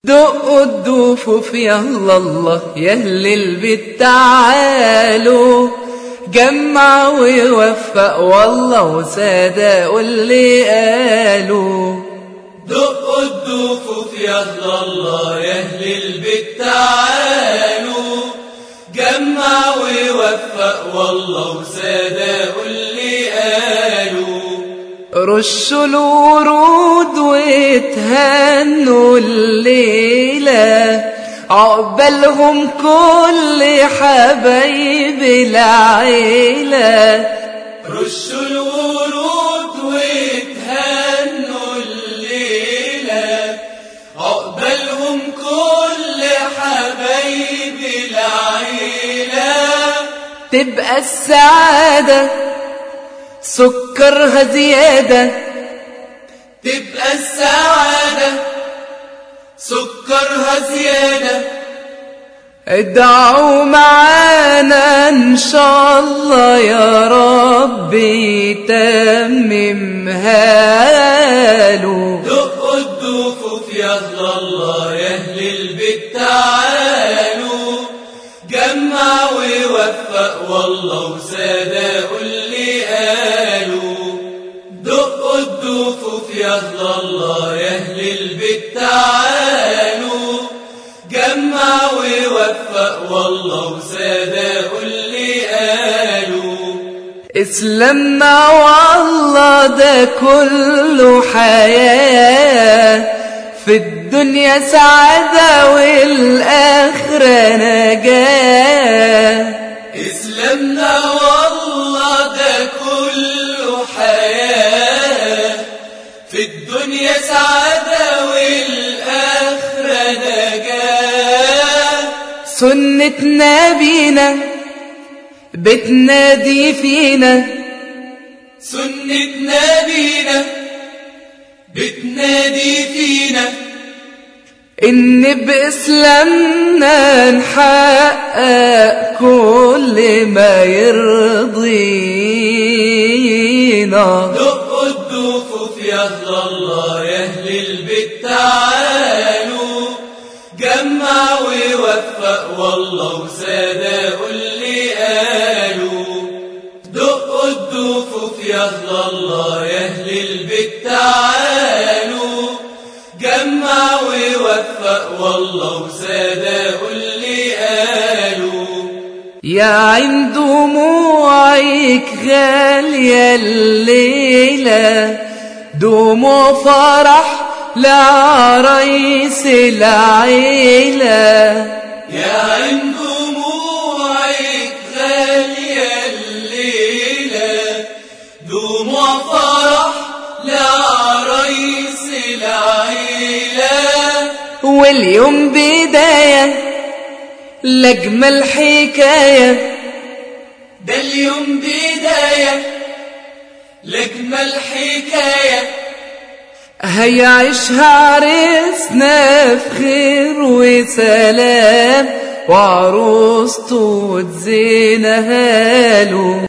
دقوا الدفوف يلا الله يا اهل البيت تعالوا جمع ويوفق والله وصدقوا اللي قالوا دقوا الدفوف يلا الله يا اهل البيت تعالوا جمع ويوفق والله وصدقوا اللي قالوا رشوا الورود واتهنوا الليلة عقبالهم كل حبايب العيلة رشوا الورود واتهنوا الليلة عقبالهم كل حبايب العيلة تبقى السعادة سكرها زيادة تبقى السعادة سكرها زيادة ادعوا معانا ان شاء الله يا رب يتممها له دقوا الدفوف يلا الله يا اهل البيت تعالوا جمع ويوفق والله وصدقوا اللي قالوا دقوا الدفوف يلا الله يا اهل البيت تعالوا جمع ويوفق والله وصدقوا اللي قالوا اسلامنا والله ده كله حياة في الدنيا سعادة والآخرة نجاة اسلامنا والله ده كله حياة في الدنيا سعادة والآخرة نجاة سنة نبينا بتنادي فينا سنة نبينا بتنادي فينا إن بإسلامنا نحقق كل ما يرضينا دقوا الدفوف يلا الله يا أهل البيت تعالوا جمع ويوفق والله وصدقوا اللي قالوا دقوا الدفوف يلا الله يا أهل البيت تعالوا جمع ويوفق والله وصدقوا اللي قالوا يا عين دموعك غالية الليلة دموع فرح لعريس العيلة يا عين دموعك غالية الليلة دموع فرح لعريس العيلة واليوم بداية لأجمل حكاية ده اليوم بداية لأجمل حكاية هيعيشها عريسنا في خير وسلام وعروسته تزينها له